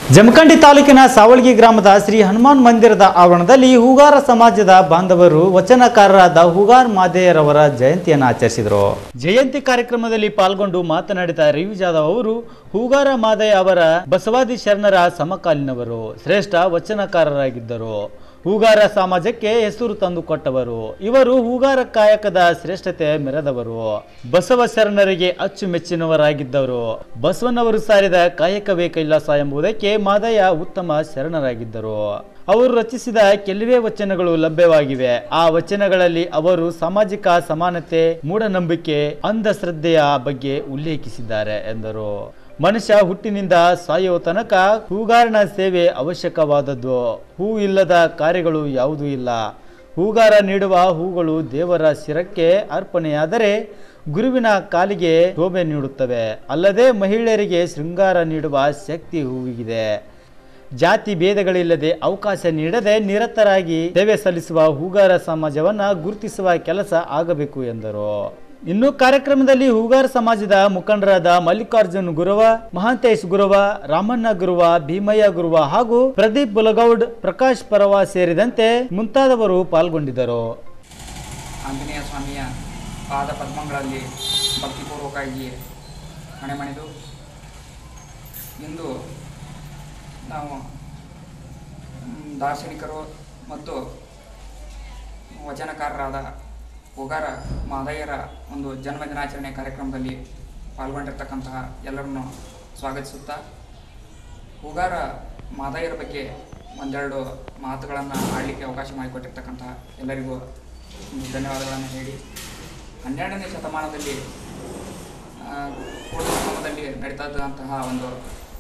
ಜಮಖಂಡಿ ತಾಲೂಕಿನ ಸಾವಳಗಿ ಗ್ರಾಮದ ಶ್ರೀ ಹನುಮಾನ್ ಮಂದಿರದ ಆವರಣದಲ್ಲಿ ಹೂಗಾರ ಸಮಾಜದ ಬಾಂಧವರು ವಚನಕಾರರಾದ ಹೂಗಾರ್ ಮಾದೇಯರವರ ಜಯಂತಿಯನ್ನು ಆಚರಿಸಿದರು ಜಯಂತಿ ಕಾರ್ಯಕ್ರಮದಲ್ಲಿ ಪಾಲ್ಗೊಂಡು ಮಾತನಾಡಿದ ರಿವಿ ಜಾಧವ್ ಅವರು ಹೂಗಾರ ಮಾದಯ್ಯ ಅವರ ಬಸವಾದಿ ಶರಣರ ಸಮಕಾಲೀನವರು ಶ್ರೇಷ್ಠ ವಚನಕಾರರಾಗಿದ್ದರು ಹೂಗಾರ ಸಮಾಜಕ್ಕೆ ಹೆಸರು ತಂದು ಕೊಟ್ಟವರು ಇವರು ಹೂಗಾರ ಕಾಯಕದ ಶ್ರೇಷ್ಠತೆ ಮೆರೆದವರು ಬಸವ ಶರಣರಿಗೆ ಅಚ್ಚುಮೆಚ್ಚಿನವರಾಗಿದ್ದವರು ಬಸವನವರು ಸಾರಿದ ಕಾಯಕವೇ ಕೈಲಾಸ ಎಂಬುದಕ್ಕೆ ಮಾದಯ್ಯ ಉತ್ತಮ ಶರಣರಾಗಿದ್ದರು ಅವರು ರಚಿಸಿದ ಕೆಲವೇ ವಚನಗಳು ಲಭ್ಯವಾಗಿವೆ ಆ ವಚನಗಳಲ್ಲಿ ಅವರು ಸಾಮಾಜಿಕ ಸಮಾನತೆ ಮೂಢನಂಬಿಕೆ ಅಂಧಶ್ರದ್ಧೆಯ ಬಗ್ಗೆ ಉಲ್ಲೇಖಿಸಿದ್ದಾರೆ ಎಂದರು ಮನುಷ್ಯ ಹುಟ್ಟಿನಿಂದ ಸಾಯುವ ತನಕ ಹೂಗಾರನ ಸೇವೆ ಅವಶ್ಯಕವಾದದ್ದು ಹೂ ಇಲ್ಲದ ಕಾರ್ಯಗಳು ಯಾವುದೂ ಇಲ್ಲ ಹೂಗಾರ ನೀಡುವ ಹೂಗಳು ದೇವರ ಶಿರಕ್ಕೆ ಅರ್ಪಣೆಯಾದರೆ ಗುರುವಿನ ಕಾಲಿಗೆ ಶೋಭೆ ನೀಡುತ್ತವೆ ಅಲ್ಲದೆ ಮಹಿಳೆಯರಿಗೆ ಶೃಂಗಾರ ನೀಡುವ ಶಕ್ತಿ ಹೂವಿಗಿದೆ ಜಾತಿ ಭೇದಗಳಿಲ್ಲದೆ ಅವಕಾಶ ನೀಡದೆ ನಿರತರಾಗಿ ಸೇವೆ ಸಲ್ಲಿಸುವ ಹೂಗಾರ ಸಮಾಜವನ್ನ ಗುರುತಿಸುವ ಕೆಲಸ ಆಗಬೇಕು ಎಂದರು ಇನ್ನು ಕಾರ್ಯಕ್ರಮದಲ್ಲಿ ಹೂಗಾರ ಸಮಾಜದ ಮುಖಂಡರಾದ ಮಲ್ಲಿಕಾರ್ಜುನ್ ಗುರುವ ಮಹಾಂತೇಶ್ ಗುರುವ ರಾಮಣ್ಣ ಗುರುವ ಭೀಮಯ್ಯ ಗುರುವ ಹಾಗೂ ಪ್ರದೀಪ್ ಬುಲಗೌಡ್ ಪ್ರಕಾಶ್ ಪರವ ಸೇರಿದಂತೆ ಮುಂತಾದವರು ಪಾಲ್ಗೊಂಡಿದ್ದರು ಆಂಜನೇಯ ಸ್ವಾಮಿಯ ಪಾದ ಪದ್ಮಗಳಲ್ಲಿ ಭಕ್ತಿಪೂರ್ವಕವಾಗಿ ಮಣಿಮಣಿದು ಇಂದು ನಾವು ಮ್, ದಾರ್ಶನಿಕರು ಮತ್ತು ವಚನಕಾರರಾದ ಉಗಾರ ಮಾದಯ್ಯರ ಒಂದು ಜನ್ಮದಿನಾಚರಣೆ ಕಾರ್ಯಕ್ರಮದಲ್ಲಿ ಪಾಲ್ಗೊಂಡಿರ್ತಕ್ಕಂತಹ ಎಲ್ಲರನ್ನು ಸ್ವಾಗತಿಸುತ್ತಾ ಉಗಾರ ಮಾದಯ್ಯರ ಬಗ್ಗೆ ಒಂದೆರಡು ಮಾತುಗಳನ್ನು ಆಡಲಿಕ್ಕೆ ಅವಕಾಶ ಮಾಡಿಕೊಟ್ಟಿರ್ತಕ್ಕಂತಹ ಎಲ್ಲರಿಗೂ ಒಂದು ಧನ್ಯವಾದಗಳನ್ನು ಹೇಳಿ ಹನ್ನೆರಡನೇ ಶತಮಾನದಲ್ಲಿ ಆ, ಕೋಳಿ ಸಂಗಮದಲ್ಲಿ ನಡೀತಾ ಇದ್ದಂತಹ ಒಂದು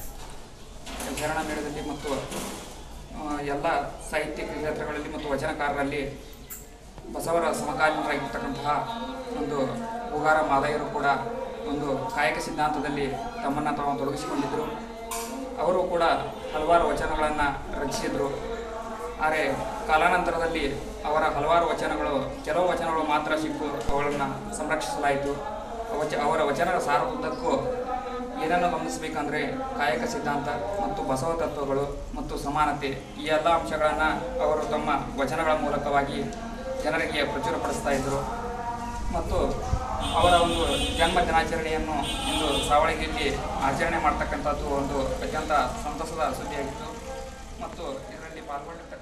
ಶರಣ ಮೇಳದಲ್ಲಿ ಮತ್ತು ಆ, ಎಲ್ಲ ಸಾಹಿತ್ಯಿಕ ಕ್ಷೇತ್ರಗಳಲ್ಲಿ ಮತ್ತು ವಚನಕಾರರಲ್ಲಿ ಬಸವರ ಸಮಕಾಲೀನರಾಗಿರ್ತಕ್ಕಂತಹ ಒಂದು ಉಗಾರ ಮಾದಯ್ಯರು ಕೂಡ ಒಂದು ಕಾಯಕ ಸಿದ್ಧಾಂತದಲ್ಲಿ ತಮ್ಮನ್ನು ತಾವು ತೊಡಗಿಸಿಕೊಂಡಿದ್ದರು ಅವರು ಕೂಡ ಹಲವಾರು ವಚನಗಳನ್ನು ರಚಿಸಿದರು ಆದರೆ ಕಾಲಾನಂತರದಲ್ಲಿ ಅವರ ಹಲವಾರು ವಚನಗಳು ಕೆಲವು ವಚನಗಳು ಮಾತ್ರ ಸಿಕ್ಕು ಅವುಗಳನ್ನು ಸಂರಕ್ಷಿಸಲಾಯಿತು ವಚ ಅವರ ವಚನದ ಸಾರವುದ್ದಕ್ಕೂ ಏನನ್ನು ಗಮನಿಸಬೇಕಂದ್ರೆ ಕಾಯಕ ಸಿದ್ಧಾಂತ ಮತ್ತು ಬಸವ ತತ್ವಗಳು ಮತ್ತು ಸಮಾನತೆ ಈ ಎಲ್ಲ ಅಂಶಗಳನ್ನು ಅವರು ತಮ್ಮ ವಚನಗಳ ಮೂಲಕವಾಗಿ ಜನರಿಗೆ ಪ್ರಚುರಪಡಿಸ್ತಾ ಇದ್ದರು ಮತ್ತು ಅವರ ಒಂದು ಜನ್ಮ ದಿನಾಚರಣೆಯನ್ನು ಇಂದು ಸಾವಳಗಿಯಲ್ಲಿ ಆಚರಣೆ ಮಾಡ್ತಕ್ಕಂಥದ್ದು ಒಂದು ಅತ್ಯಂತ ಸಂತಸದ ಸುದ್ದಿಯಾಗಿತ್ತು ಮತ್ತು ಇದರಲ್ಲಿ ಪಾಲ್ಗೊಂಡಿರ್ತಕ್ಕಂಥ